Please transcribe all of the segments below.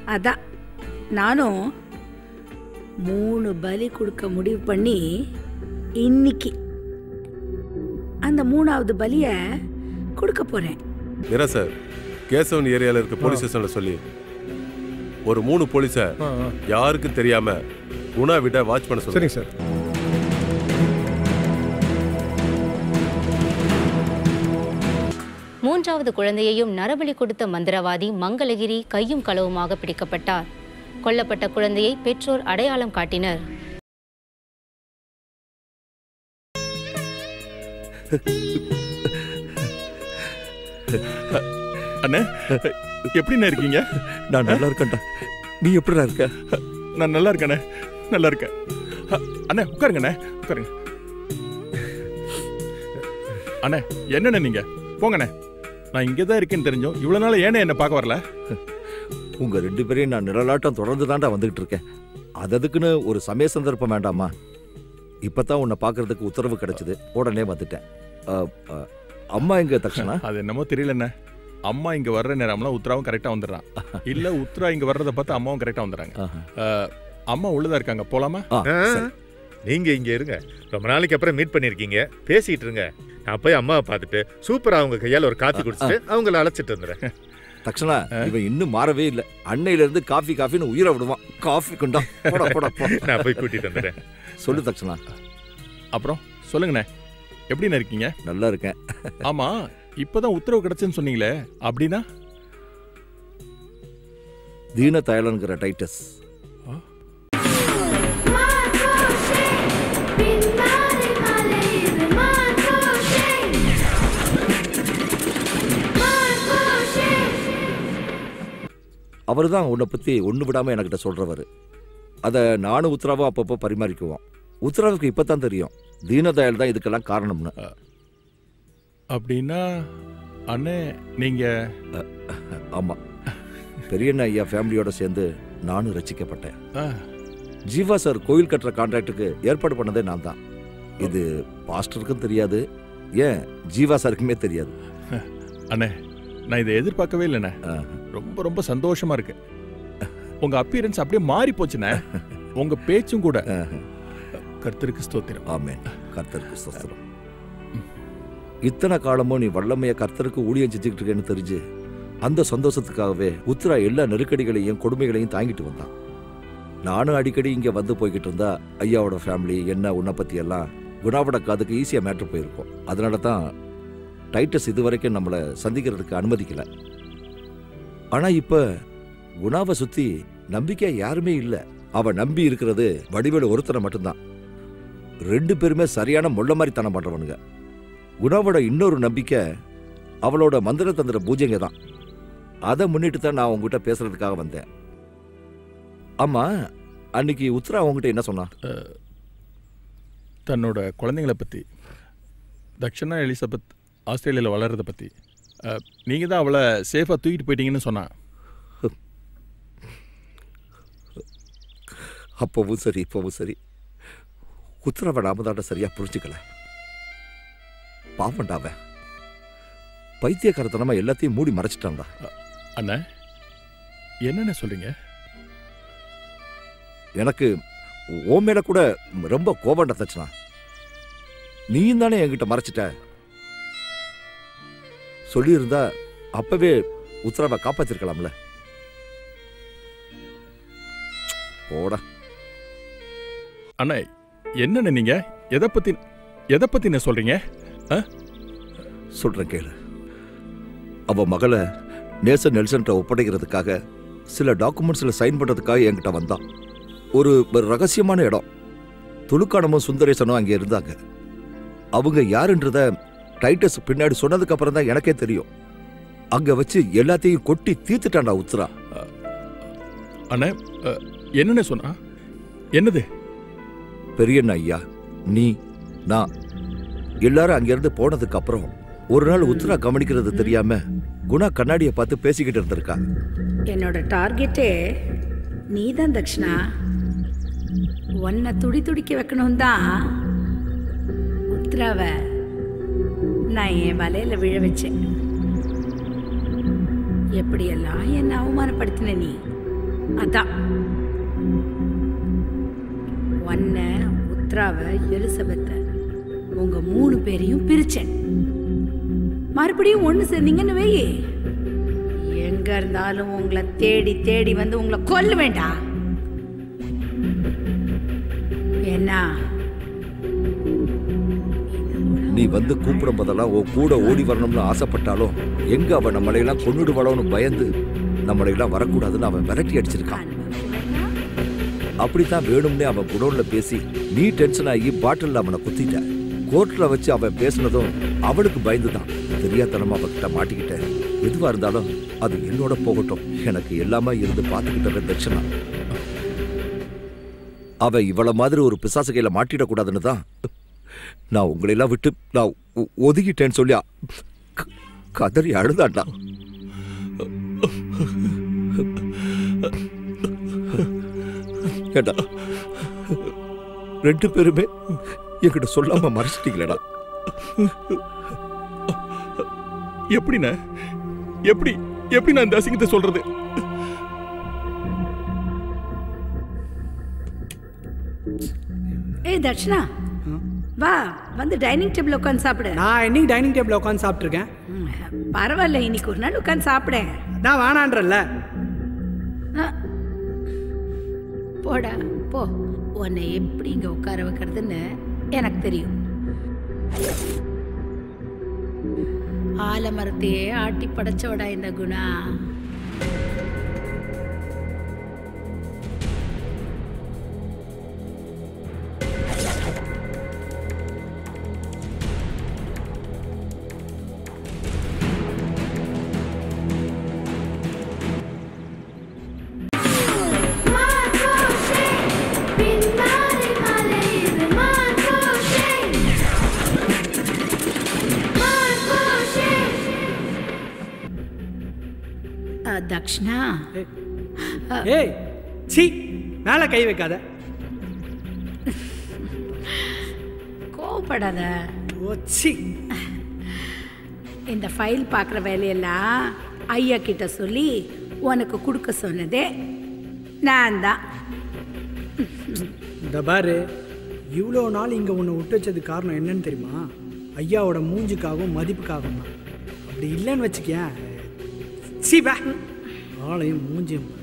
அதான் நானும் மூணு பலி கொடுக்க முடிவு பண்ணி இன்னைக்கு அந்த மூணாவது பலியை கொடுக்க போறேன் மீரா சார் கேசவன் ஏரியால இருக்க போலீஸ் ஸ்டேஷன்ல சொல்லி ஒரு மூணு போலீஸ யாருக்கும் தெரியாம குணா விட வாட்ச் பண்ண சொல்லுங்க சரிங்க சார் மூன்றாவது குழந்தையையும் நரபலி கொடுத்த மந்திரவாதி மங்களகிரி கையும் களவுமாக பிடிக்கப்பட்டார் கொல்லப்பட்ட குழந்தையை பெற்றோர் அடையாளம் காட்டினர் அண்ணே எப்படிண்ணே இருக்கீங்க நான் நல்லா இருக்கேன்டா நீ எப்படிடா இருக்க நான் நல்லா இருக்கேண்ணே நல்லா இருக்கேன் அ- அண்ணே உட்காருங்கண்ணே உட்காருங்க அண்ணே என்னண்ணே நீங்க போங்கண்ணே நான் இங்கே தான் இருக்கேன்னு தெரிஞ்சோம் இவ்வளோ நாள் ஏனே என்னை பார்க்க வரல உங்க ரெண்டு பேரையும் நான் நிழலாட்டம் தொடர்ந்து தான்டா வந்துகிட்டு இருக்கேன் அததுக்குன்னு ஒரு சமய சந்தர்ப்பம் வேண்டாமா இப்பதான் உன்னை பார்க்கறதுக்கு உத்தரவு கிடைச்சது உடனே வந்துட்டேன் அ, அ, அம்மா எங்க தக்ஷணா அது என்னமோ தெரியலண்ணே அம்மா இங்கே வர்ற நேரம்லாம் உத்ராவும் கரெக்டாக வந்துடுறான் இல்லை உத்ரா இங்கே வர்றதை பார்த்து அம்மாவும் கரெக்டாக வந்துடுறாங்க ஆஹா. அஹ், அம்மா உள்ளதா இருக்காங்க போலாமா ஆ, ஆ, சரி. நீங்க இங்க இருங்க ரொம்ப நாளைக்கு அப்புறம் மீட் பண்ணிருக்கீங்க பேசிட்டு இருங்க நான் போய் அம்மாவை பார்த்துட்டு சூப்பரா அவங்க கையால ஒரு காப்பி குடிச்சிட்டு அவங்கள அழைச்சிட்டு வந்துடுறேன் தக்ஷணா இவன் இன்னும் மாறவே இல்ல அன்னையில இருந்து காஃபி காஃபின்னு உயிரை விடுவான் காஃபி கொண்டா போடா போடா போ நான் போய் கூட்டிட்டு வந்துடுறேன் சொல்லு தக்ஷணா அப்புறம் சொல்லுங்கண்ணே எப்படிண்ணே இருக்கீங்க நல்லா இருக்கேன் ஆமா இப்பதான் உத்தரவு கிடைச்சுன்னு சொன்னீங்களே அப்படின்னா தீன தயலன்கிற டைட்டஸ் அவர் தான் உன்னை பத்தி ஒண்ணு விடாம என்கிட்ட சொல்றவர் அதை நானும் உத்தரவும் அப்பப்போ பரிமாறிக்குவோம் உத்தரவுக்கு இப்பதான் தெரியும் தீனதயாள் தான் இதுக்கெல்லாம் காரணம்னு அப்படின்னா அண்ணே நீங்க ஆமா பெரியண்ண ஐயா ஃபேமிலியோட சேர்ந்து நானும் ரசிக்கப்பட்டேன் ஆ, ஜீவா சார் கோயில் கட்டுற கான்ட்ராக்டுக்கு ஏற்பாடு பண்ணதே நான் தான் இது பாஸ்டருக்கும் தெரியாது ஏன் ஜீவா சாருக்குமே தெரியாது அண்ணே நான் இதை எதிர்பார்க்கவே இல்லைண்ணே ஆ. ரொம்ப ரொம்ப சந்தோஷமா இருக்கு உங்க அப்பியரன்ஸ் அப்படியே மாறி போச்சுண்ணே உங்க பேச்சும் கூட கர்த்தருக்கு ஸ்தோத்திரம் ஆமென் கர்த்தருக்கு ஸ்தோத்திரம் இத்தனை காலமும் நீ வல்லமைய கர்த்தருக்கு ஊழியம் செஞ்சுக்கிட்டு இருக்கேன்னு தெரிஞ்சு அந்த சந்தோஷத்துக்காகவே உத்ரா எல்லா நெருக்கடிகளையும் கொடுமைகளையும் தாங்கிட்டு வந்தான் நானும் அடிக்கடி இங்க வந்து போய்கிட்டு இருந்தா ஐயாவோட ஃபேமிலி என்ன உன்னை பத்தி எல்லாம் குணாவோட காதுக்கு ஈஸியா மேட்ரு போயிருக்கும் அதனால தான் டைட்டஸ் இதுவரைக்கும் நம்மளை சந்திக்கிறதுக்கு அனுமதிக்கல ஆனா இப்ப குணாவை சுத்தி நம்பிக்கை யாருமே இல்ல அவ நம்பி இருக்கிறது வடிவேலு ஒருத்தனை மட்டும்தான் ரெண்டு பேருமே சரியான முள்ள மாதிரி தனம் பண்றவனுங்க குணாவோட இன்னொரு நம்பிக்கை அவளோட மந்திர தந்திர பூஜைங்க தான் அதை முன்னிட்டு தான் நான் உங்ககிட்ட பேசுறதுக்காக வந்தேன் ஆமா அன்னைக்கு உத்ரா உங்ககிட்ட என்ன சொன்னா தன்னோட குழந்தைங்கள பத்தி தக்ஷனா எலிசபெத் ஆஸ்திரேலியாவில் வளர்றத பத்தி அஹ், நீங்க தான் அவளை சேஃபா தூக்கிட்டு போயிட்டீங்கன்னு சொன்னா அப்பவும் சரி இப்பவும் சரி உத்தரவை நாம தாண்ட சரியா புரிஞ்சுக்கல பாவண்டா அவன் பைத்தியக்காரத்தனமா எல்லாத்தையும் மூடி மறைச்சிட்டான்டா அண்ணே என்னென்ன சொல்றீங்க எனக்கு உன் மேல கூட ரொம்ப கோபம்டா தச்சுனா நீயும் தானே என்கிட்ட மறைச்சிட்ட சொல்லியிருந்தா அப்பவே உத்தரவை காப்பாத்திருக்கலாம்ல போடா அண்ணா என்னண்ணே நீங்க எதை பத்தி எதை பத்தி என்ன சொல்றீங்க சொல்றேன் கேளு அவ மகளை நேசன் நெல்சன்ட்ட ஒப்படைக்கிறதுக்காக சில டாக்குமெண்ட்ஸ்ல சைன் பண்றதுக்காக என்கிட்ட வந்தான் ஒரு ஒரு ரகசியமான இடம் துலுக்கானமும் சுந்தரேசனும் அங்கே இருந்தாங்க அவங்க யாருன்றத டைட்டஸ் பின்னாடி சொன்னதுக்கு அப்புறம் தான் எனக்கே தெரியும் அங்க வச்சு எல்லாத்தையும் கொட்டி தீர்த்துட்டான்டா உத்ரா அண்ணே அஹ், என்னண்ணே சொன்னா என்னது பெரியண்ணா ஐயா நீ நான் எல்லாரும் அங்கிருந்து போனதுக்கு அப்புறம் ஒரு நாள் உத்ரா கவனிக்கிறது தெரியாம குணா கண்ணாடியை பார்த்து பேசிக்கிட்டு இருந்திருக்கா என்னோட டார்கெட்டே நீதான் தக்ஷணா உன்னை துடி துடிக்க வைக்கணும் தான் உத்ராவை நான் என் வலையில விழ வச்சேன் எப்படியெல்லாம் என்னை அவமானப்படுத்தின நீ அதான் ஒன்ன உத்ராவ எலிசபெத்த உங்க மூணு பேரையும் பிரிச்சேன் மறுபடியும் ஒண்ணு சேர்ந்தீங்கன்னு வை எங்க இருந்தாலும் உங்களை தேடி தேடி வந்து உங்களை கொல்ல வேண்டாம் என்ன நீ வந்து கூப்பிடும் போதெல்லாம் உன் கூட ஓடி வரணும்னு ஆசைப்பட்டாலும் எங்க அவன் நம்மளையெல்லாம் கொன்னுடுவாளோன்னு பயந்து நம்மளையெல்லாம் வரக்கூடாதுன்னு அவன் விரட்டி அடிச்சிருக்கான் அப்படித்தான் வேணும்னே அவன் குடோன்ல பேசி நீ டென்ஷன் ஆகி பாட்டில் அவனை குத்திட்ட கோர்ட்ல வச்சு அவன் பேசுனதும் அவளுக்கு பயந்துதான் தெரியாதனமா அவகிட்ட மாட்டிக்கிட்டேன் எதுவா இருந்தாலும் அது என்னோட போகட்டும் எனக்கு எல்லாமே இருந்து பார்த்துக்கிட்டவன் தட்சணா அவ இவள மாதிரி ஒரு பிசாசு கையில மாட்டிடக்கூடாதுன்னு தான் நான் உங்களையெல்லாம் விட்டு நான் ஒ- ஒதுங்கிட்டேன்னு சொல்லி அ- க- கதறி அழுதாண்டா ஏண்டா ரெண்டு பேருமே என்கிட்ட சொல்லாம மறைச்சிட்டீங்களேடா எப்படிண்ணே எப்படி எப்படி நான் இந்த அசிங்கத்தை சொல்றது ஏய் தர்ஷனா வா வந்து டைனிங் டேபிள் உட்காந்து சாப்பிடு நான் என்னைக்கு டைனிங் டேபிள் உட்காந்து சாப்பிட்ருக்கேன் ம், பரவாயில்ல இன்னைக்கு ஒரு நாள் உட்காந்து சாப்பிட அதான் வேணான்றல்ல போடா போ உன்னை எப்படி இங்க உட்கார வைக்கிறதுன்னு எனக்கு தெரியும் ஆலமரத்தையே ஆட்டி படைச்சவடா இந்த குணா அ, தக்ஷனா ஏய் சி மேலே கை வைக்காத கோவப்படாத ஓ சி இந்த ஃபைல் பார்க்குற வேலையெல்லாம் ஐயா கிட்ட சொல்லி உனக்கு கொடுக்க சொன்னதே நான் தான் இந்த பாரு இவ்வளோ நாள் இங்கே உன்னை விட்டு வச்சது காரணம் என்னன்னு தெரியுமா ஐயாவோட மூஞ்சுக்காகவும் மதிப்புக்காகவும் தான் அப்படி இல்லைன்னு வச்சுக்கேன் சி பே ஆளையும் மூஞ்சியும் பாரு.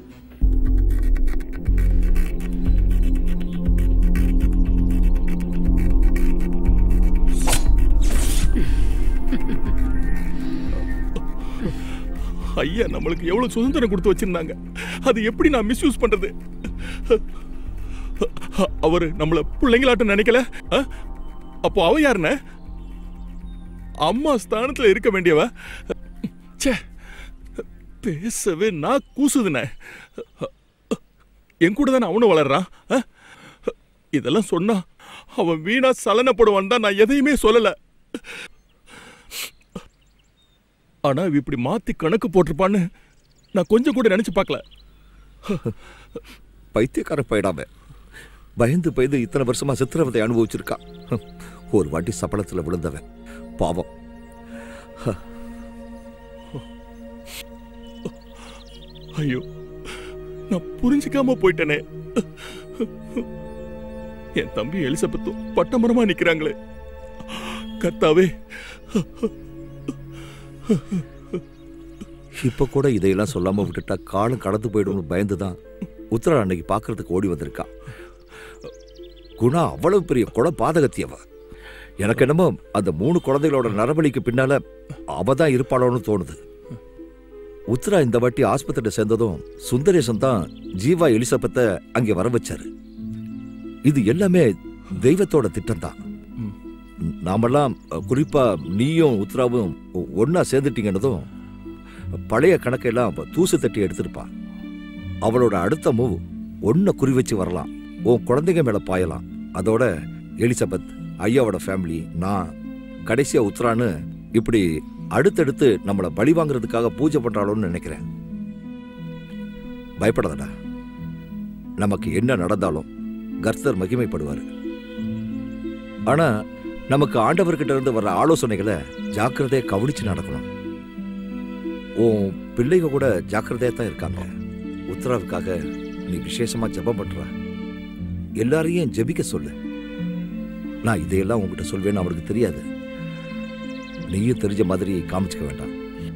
ஐயா நம்மளுக்கு எவ்வளவு சுதந்திரம் கொடுத்து வச்சிருந்தாங்க அது எப்படி நான் மிஸ்யூஸ் பண்றது அவரு நம்மள பிள்ளைங்களாட்டம் நினைக்கல ஆ? அப்போ அவ யாருண்ணே அம்மா ஸ்தானத்துல இருக்க வேண்டியவ ச்சே பேசவே நான் கூசுதுண்ணே என் கூட தானே அவனும் வளர்றான் ஆ? இதெல்லாம் சொன்னா அவன் வீணா சலனப்படுவான் தான் நான் எதையுமே சொல்லல ஆனா இவ இப்படி மாத்தி கணக்கு போட்டிருப்பான்னு நான் கொஞ்சம் கூட நினைச்சு பார்க்கல பைத்தியக்கார பயிடாம பயந்து பயந்து இத்தனை வருஷமா சித்திரவதை அனுபவிச்சிருக்கான் ஒரு வாட்டி சபலத்துல விழுந்தவன் பாவம் ஐயோ நான் புரிஞ்சுக்காம போயிட்டேனே என் தம்பி எலிசபெத்தும் பட்டமரமா நிக்கிறாங்களே கர்த்தாவே இப்ப கூட இதையெல்லாம் சொல்லாம விட்டுட்டா காலம் கடந்து போயிடும்னு பயந்துதான் உத்தரா அன்னைக்கு பார்க்கறதுக்கு ஓடி வந்திருக்கா குணா அவ்வளவு பெரிய கொலை பாதகத்தி அவ எனக்கு என்னமோ அந்த மூணு குழந்தைகளோட நரபலிக்கு பின்னால அவ தான் இருப்பாளோன்னு தோணுது உத்ரா இந்த வாட்டி ஆஸ்பத்திரியில சேர்ந்ததும் சுந்தரேசன் தான் ஜீவா எலிசபெத்தை அங்கே வர வச்சாரு இது எல்லாமே தெய்வத்தோட திட்டம் தான் நாமெல்லாம் அஹ், குறிப்பா நீயும் உத்ராவும் ஒ- ஒண்ணா சேர்ந்துட்டீங்கன்னதும் பழைய கணக்கெல்லாம் அவ தூசு தட்டி எடுத்திருப்பா அவளோட அடுத்த மூவ் ஒன்ன குறி வச்சு வரலாம் உன் குழந்தைங்க மேல பாயலாம் அதோட எலிசபெத் ஐயாவோட ஃபேமிலி நான் கடைசியா உத்ரான்னு இப்படி அடுத்தடுத்து நம்மளை பழி வாங்குறதுக்காக பூஜை பண்றாளோன்னு நினைக்கிறேன் பயப்படாதடா நமக்கு என்ன நடந்தாலும் கர்த்தர் மகிமைப்படுவார் ஆனா நமக்கு ஆண்டவர்கிட்ட இருந்து வர்ற ஆலோசனைகளை ஜாக்கிரதையா கவனிச்சு நடக்கணும் உன் பிள்ளைங்க கூட ஜாக்கிரதையா தான் இருக்காங்க உத்தராவுக்காக நீ விசேஷமா ஜெபம் பண்ற எல்லாரையும் ஜெபிக்க சொல்லு நான் இதையெல்லாம் உங்ககிட்ட சொல்வேன்னு அவருக்கு தெரியாது நீயும் தெரிஞ்ச மாதிரி காமிச்சுக்க வேண்டாம்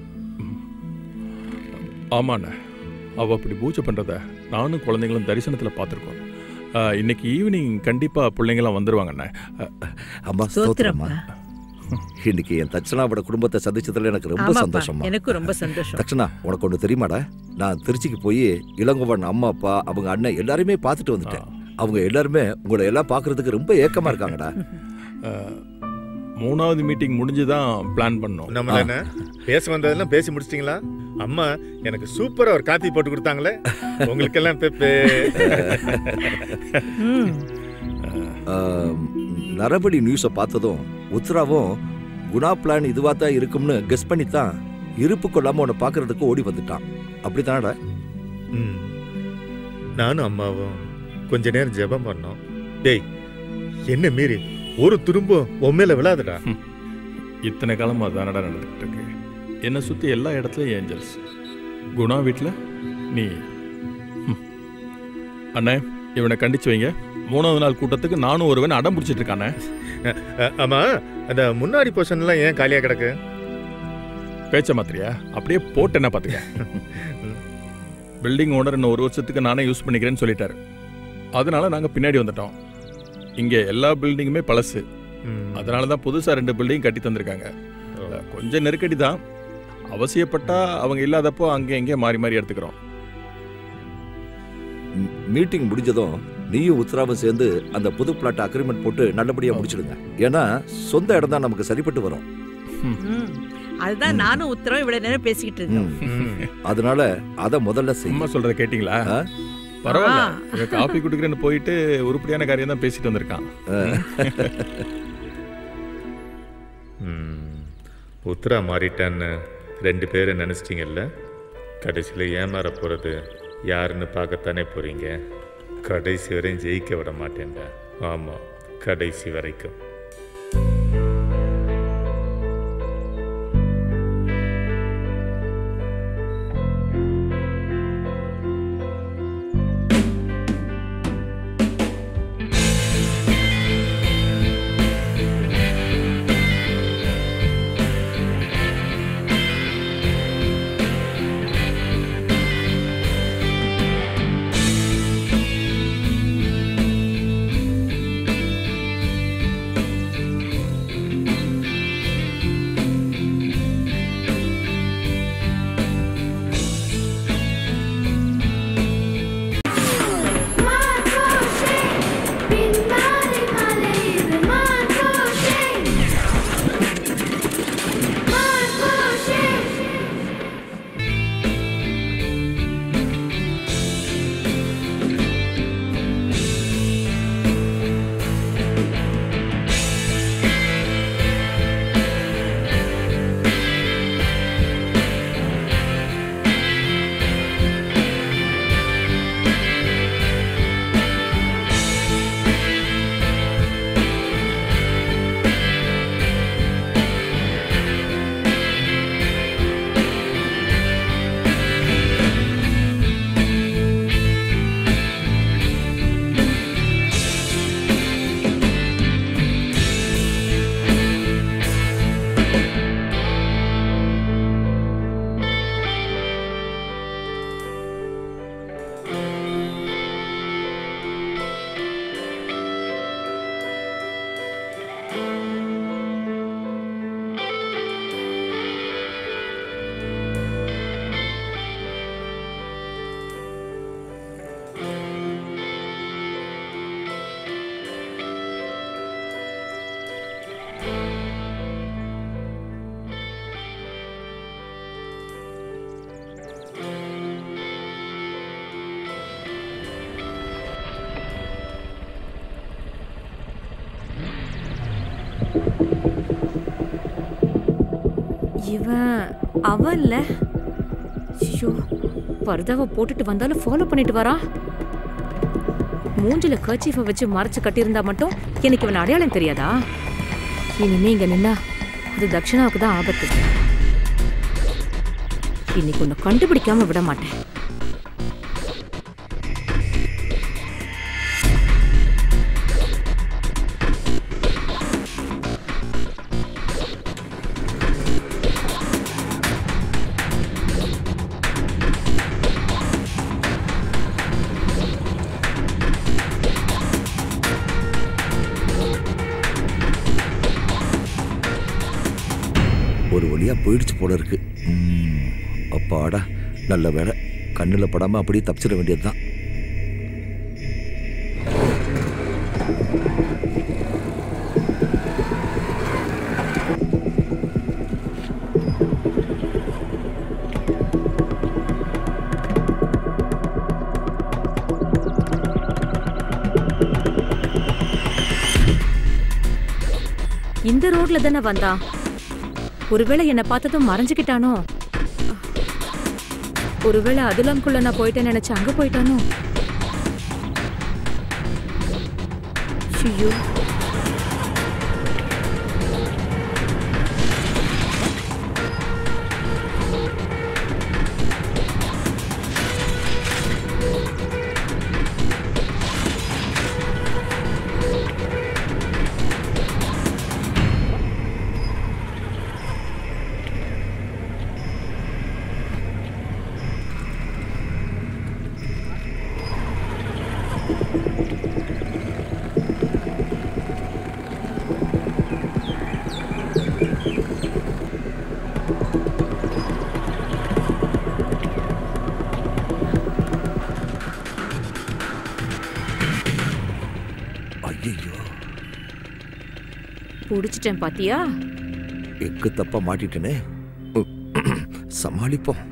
ஆமாண்ணே அவள் அப்படி பூஜை பண்ணுறத நானும் குழந்தைங்களும் தரிசனத்தில் பார்த்துருக்கோம் ஆஹ், இன்னைக்கு ஈவினிங் கண்டிப்பாக பிள்ளைங்களாம் வந்துருவாங்கண்ணே ஆஹ், அம்மா ஸ்தோத்திரம்மா இன்னைக்கு என் தட்சணாவோட குடும்பத்தை சந்திச்சதுல எனக்கு ரொம்ப ஆமாப்பா, சந்தோஷமா எனக்கும் ரொம்ப சந்தோஷம் தட்சணா உனக்கு ஒன்று தெரியுமாடா நான் திருச்சிக்கு போய் இளங்கோவன் அம்மா அப்பா அவங்க அண்ணன் எல்லாரையுமே பார்த்துட்டு வந்துட்டேன் அவங்க எல்லாருமே உங்களை எல்லாம் பார்க்கறதுக்கு ரொம்ப ஏக்கமா இருக்காங்கடா ஆஹ், மூணாவது மீட்டிங் முடிஞ்சு தான் பிளான் பண்ணோம் நம்ம என்ன பேச வந்ததெல்லாம் பேசி முடிச்சிட்டீங்களா அம்மா எனக்கு சூப்பரா ஒரு காப்பி போட்டு கொடுத்தாங்களே உங்களுக்கெல்லாம் பெப்பே ம். ஆம், நரபலி நியூஸை பார்த்ததும் உத்ராவும் குணா பிளான் இதுவாக தான் இருக்கும்னு கெஸ் பண்ணி தான் இருப்பு கொள்ளாம உன்னை பார்க்கறதுக்கு ஓடி வந்துட்டான் அப்படித்தானடா ம். நானும் அம்மாவும் கொஞ்ச நேரம் ஜெபம் பண்ணோம் டேய் என்ன மீறி ஒரு துரும்பும் உன் மேல விழாதுடா இத்தனை காலமாக தானடா நடந்துகிட்டு இருக்கு என்னை சுற்றி எல்லா இடத்துலையும் ஏஞ்சல்ஸ் குணா வீட்டில் நீ ம். அண்ணே இவனை கண்டிச்சு வைங்க மூணாவது நாள் கூட்டத்துக்கு நானும் ஒருவன் அடம் பிடிச்சிட்டு இருக்கானே அ- ஆமா அந்த முன்னாடி பொசிஷன் எல்லாம் ஏன் காலியா கிடக்கு பேச்ச மாத்திரியா அப்படியே போட்டு என்ன பார்த்துக்க பில்டிங் ஓனர் இன்னும் ஒரு வருஷத்துக்கு நானே யூஸ் பண்ணிக்கிறேன்னு சொல்லிட்டாரு அதனால நாங்கள் பின்னாடி வந்துட்டோம் இங்கே எல்லா பில்டிங்குமே பழசு ம். அதனால தான் புதுசாக ரெண்டு பில்டிங் கட்டி தந்திருக்காங்க ஓ. கொஞ்சம் நெருக்கடி தான் அவசியப்பட்டா அவங்க இல்லாதப்போ அங்கே எங்கே மாறி மாறி எடுத்துக்கிறோம் மீட்டிங் முடிஞ்சதும் நீயும் உத்ராவும் சேர்ந்து அந்த புது பிளாட் அக்ரிமெண்ட் போட்டு நல்லபடியா முடிச்சிடுங்க ஏன்னா சொந்த இடம் தான் நமக்கு சரிப்பட்டு வரும் ம். அதுதான் நானும் உத்தரவும் இவ்வளவு நேரம் பேசிக்கிட்டு இருக்கேன் ம். ம். அதனால அதை முதல்ல அம்மா செய்யும் சொல்றத கேட்டிங்களா ஆ? பரவாயில்ல ஆ. இவன் காஃபி குடிக்கிறேன்னு போயிட்டு உருப்படியான காரியம் தான் பேசிட்டு வந்திருக்கான் ம். உத்தரா மாறிட்டான்னு ரெண்டு பேரும் நினச்சிட்டிங்கல்ல கடைசியில் ஏமாற போகிறது யாருன்னு பார்க்கத்தானே போகிறீங்க கடைசி வரையும் ஜெயிக்க விட மாட்டேன்டா ஆமாம் கடைசி வரைக்கும் இவன் அவன்ல ஐயோ பர்தாவை போட்டுட்டு வந்தாலும் ஃபாலோ பண்ணிட்டு வரான் மூஞ்சில கர்ச்சீஃபை வச்சு மறைச்சு கட்டியிருந்தா மட்டும் எனக்கு இவன் அடையாளம் தெரியாதா இனிமே இங்க நின்னா அது தக்ஷணாவுக்கு தான் ஆபத்து இன்னைக்கு உன்னை கண்டுபிடிக்காம விட மாட்டேன் வழியா போயிடுச்சு போல இருக்கு ம், அப்பாடா நல்ல வேலை கண்ணில் படாம அப்படியே தப்பிச்சிட வேண்டியதுதான் இந்த ரோட்ல தானே வந்தான் ஒருவேளை என்னை பார்த்ததும் மறைஞ்சுக்கிட்டானோ ஒருவேளை அதுலாம்குள்ள நான் போயிட்டேன்னு நினைச்சு அங்க போயிட்டானோ ஐயோ ஐயோ புடிச்சிட்டேன் பாத்தியா எக்கு தப்பா மாட்டிட்டேனே உ, சமாளிப்போம்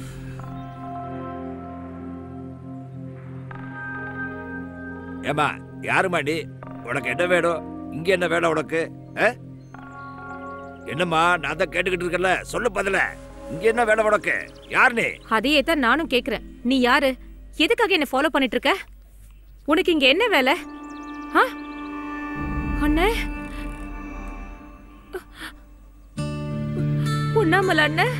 ஏமா யாருமா நீ உனக்கு என்ன வேணும் இங்க என்ன வேணும் உனக்கு ஆ? என்னம்மா நான் தான் கேட்டுக்கிட்டு இருக்கல சொல்லு பதில இங்க என்ன வேணும் உனக்கு யார் நீ அதையே தான் நானும் கேக்குறேன் நீ யாரு எதுக்காக என்ன ஃபாலோ பண்ணிட்டு இருக்க உனக்கு இங்க என்ன வேலை ஆ? அண்ணே உண்ணாமல அண்ணே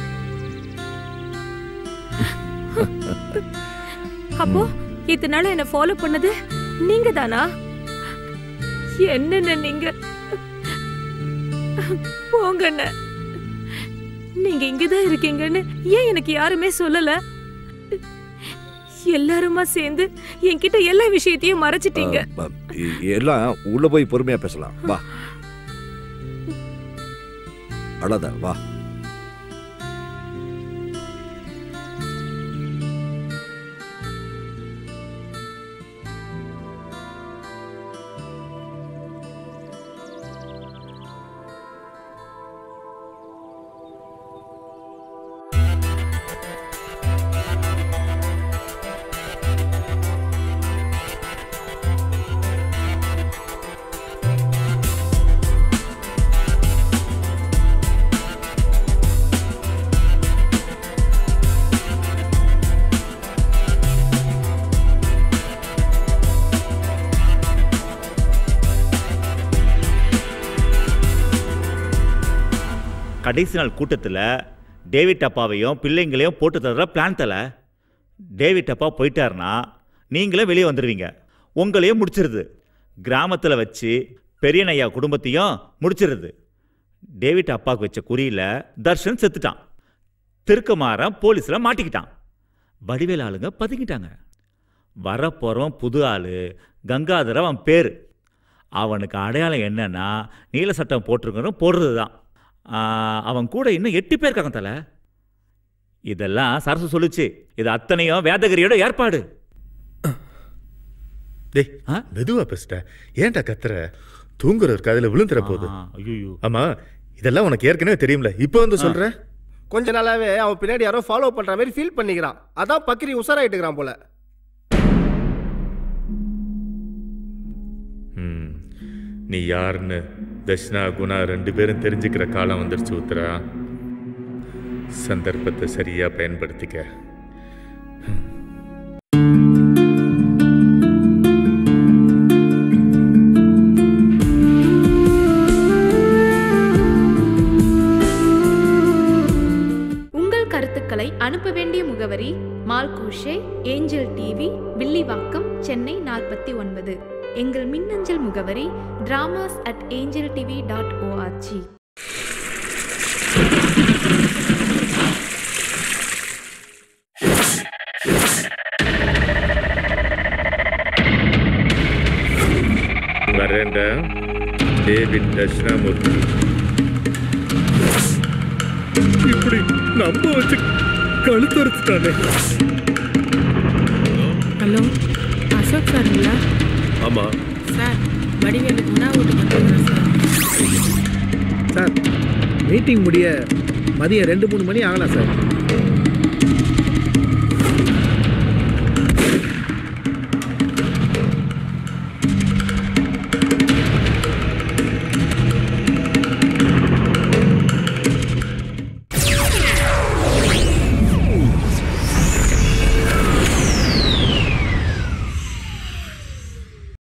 அப்போ இத்தனால என்ன ஃபாலோ பண்ணது நீங்க தானா என்னென்ன நீங்க போங்க அண்ணே நீங்க இங்கதான் இருக்கீங்கன்னு ஏன் எனக்கு யாருமே சொல்லல எல்லாருமா சேர்ந்து என்கிட்ட எல்லா விஷயத்தையும் மறைச்சிட்டீங்க அ, இ- எல்லாம் உள்ள போய் பொறுமையா பேசலாம் வா அழாத வா கடைசி நாள் கூட்டத்தில் டேவிட் அப்பாவையும் பிள்ளைங்களையும் போட்டு தர பிளான் தல டேவிட் அப்பா போயிட்டாருன்னா நீங்களே வெளியே வந்துடுவீங்க உங்களையும் முடிச்சிருது கிராமத்தில் வச்சு பெரியனையா குடும்பத்தையும் முடிச்சிருது டேவிட் அப்பாவுக்கு வச்ச குறியில தர்ஷன் செத்துட்டான் திருக்கமாரன் போலீஸில் மாட்டிக்கிட்டான் வடிவேல் ஆளுங்க பதுங்கிட்டாங்க வரப்போகிறவன் புது ஆளு கங்காதர அவன் பேர் அவனுக்கு அடையாளம் என்னன்னா நீல சட்டம் போட்டிருக்கணும் போடுறது தான் அவன் கூட இன்னும் எட்டு பேர் இருக்காங்க தல இதெல்லாம் சரசு சொல்லுச்சு இது அத்தனையும் வேதகிரியோட ஏற்பாடு டேய் மெதுவா பேசிட்ட ஏன்டா கத்துற தூங்குறவர் காதுல விழுந்துற போகுது ஐயோ ஆமா இதெல்லாம் உனக்கு ஏற்கனவே தெரியும்ல இப்போ வந்து சொல்ற கொஞ்ச நாளாவே அவன் பின்னாடி யாரோ ஃபாலோ பண்ற மாதிரி ஃபீல் பண்ணிக்கிறான் அதான் பக்கிரி உசாராயிட்டுக்கிறான் போல ம், நீ யாருன்னு தர்ஷனா குணா ரெண்டு பேரும் தெரிஞ்சுக்கிற காலம் வந்துருச்சு உத்தரா சந்தர்ப்பத்தை சரியா பயன்படுத்திக்க உங்கள் கருத்துக்களை அனுப்ப வேண்டிய முகவரி மால்கோஷே ஏஞ்சல் டிவி வில்லிவாக்கம் சென்னை நாற்பத்தி ஒன்பது எங்கள் மின்னஞ்சல் முகவரி dramas at angel TV dot ORG வரேன்டா டேவிட் தட்சிணாமூர்த்தி இப்படி நம்ப வச்சு கழுத்தறுத்துட்டானே ஹலோ அசோக் சாருங்களா ஆமா சார் வடிவேலு குணா வீட்டுக்கு வந்துருக்கிறேன் சார் சார் மீட்டிங் முடிய மதியம் ரெண்டு மூணு மணி ஆகலாம் சார்